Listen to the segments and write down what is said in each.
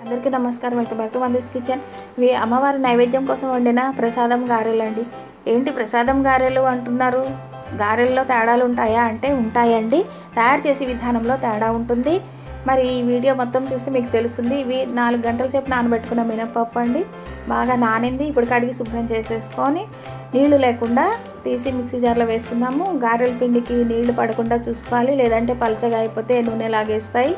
అందరికీ నమస్కారం welcome back to వందిస్ కిచెన్ ఇవి అమ్మవారి నైవేద్యం కోసం వండిన ప్రసాదం గారెలు అండి ఏంటి ప్రసాదం గారెలు అంటున్నారు గారెల్లో తేడాలు ఉంటాయా అంటే ఉంటాయండి తయారు చేసే విధానంలో తేడా ఉంటుంది మరి ఈ వీడియో మొత్తం చూస్తే మీకు తెలుస్తుంది ఇవి నాలుగు గంటల సేపు నానబెట్టుకున్న మినపప్పు అండి బాగా నానింది ఇప్పుడు కడిగి శుభ్రం చేసేసుకొని నీళ్లు లేకుండా తీసి మిక్సీ జార్లో వేసుకుందాము గారెల పిండికి నీళ్లు పడకుండా చూసుకోవాలి లేదంటే పలచగా అయిపోతే నూనె లాగేస్తాయి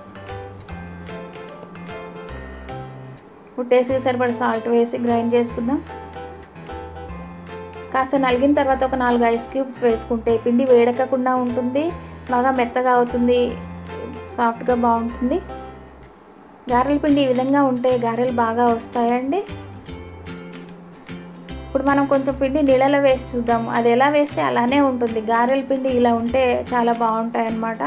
ఇప్పుడు టేస్ట్కి సరిపడ సాల్ట్ వేసి గ్రైండ్ చేసుకుందాం కాస్త నలిగిన తర్వాత ఒక నాలుగు ఐస్ క్యూబ్స్ వేసుకుంటే పిండి వేడకకుండా ఉంటుంది బాగా మెత్తగా అవుతుంది సాఫ్ట్గా బాగుంటుంది గారెల పిండి ఈ విధంగా ఉంటే గారెలు బాగా వస్తాయండి ఇప్పుడు మనం కొంచెం పిండి నీళ్ళలో వేసి చూద్దాం అది ఎలా వేస్తే అలానే ఉంటుంది గారెల పిండి ఇలా ఉంటే చాలా బాగుంటాయి అన్నమాట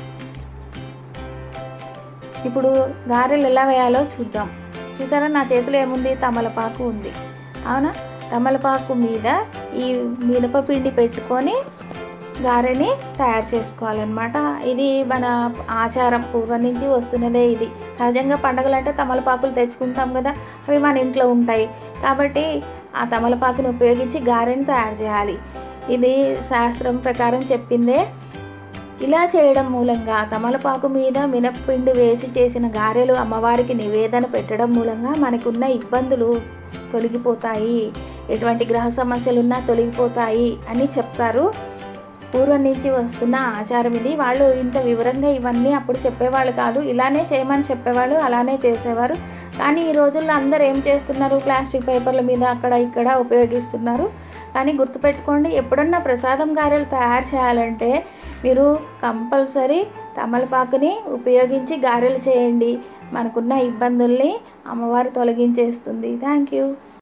ఇప్పుడు గారెలు ఎలా వేయాలో చూద్దాం చూసారా నా చేతిలో ఏముంది తమలపాకు ఉంది అవునా తమలపాకు మీద ఈ మినపపిండి పెట్టుకొని గారెని తయారు చేసుకోవాలన్నమాట ఇది మన ఆచారం పూర్వం నుంచి వస్తున్నదే ఇది సహజంగా పండగలు అంటే తమలపాకులు తెచ్చుకుంటాం కదా అవి మన ఇంట్లో ఉంటాయి కాబట్టి ఆ తమలపాకుని ఉపయోగించి గారెని తయారు చేయాలి ఇది శాస్త్రం ప్రకారం చెప్పిందే ఇలా చేయడం మూలంగా తమలపాకు మీద మినప్పిండి వేసి చేసిన గారెలు అమ్మవారికి నివేదన పెట్టడం మూలంగా మనకున్న ఇబ్బందులు తొలగిపోతాయి ఎటువంటి గ్రహ సమస్యలున్నా తొలగిపోతాయి అని చెప్తారు పూర్వం నుంచి వస్తున్న ఆచారం ఇది వాళ్ళు ఇంత వివరంగా ఇవన్నీ అప్పుడు చెప్పేవాళ్ళు కాదు ఇలానే చేయమని చెప్పేవాళ్ళు అలానే చేసేవారు కానీ ఈ రోజుల్లో అందరు ఏం చేస్తున్నారు ప్లాస్టిక్ పేపర్ల మీద అక్కడ ఇక్కడ ఉపయోగిస్తున్నారు కానీ గుర్తుపెట్టుకోండి ఎప్పుడన్నా ప్రసాదం గారెలు తయారు చేయాలంటే మీరు కంపల్సరీ తమలపాకుని ఉపయోగించి గారెలు చేయండి మనకున్న ఇబ్బందుల్ని అమ్మవారు తొలగించేస్తుంది థ్యాంక్ యూ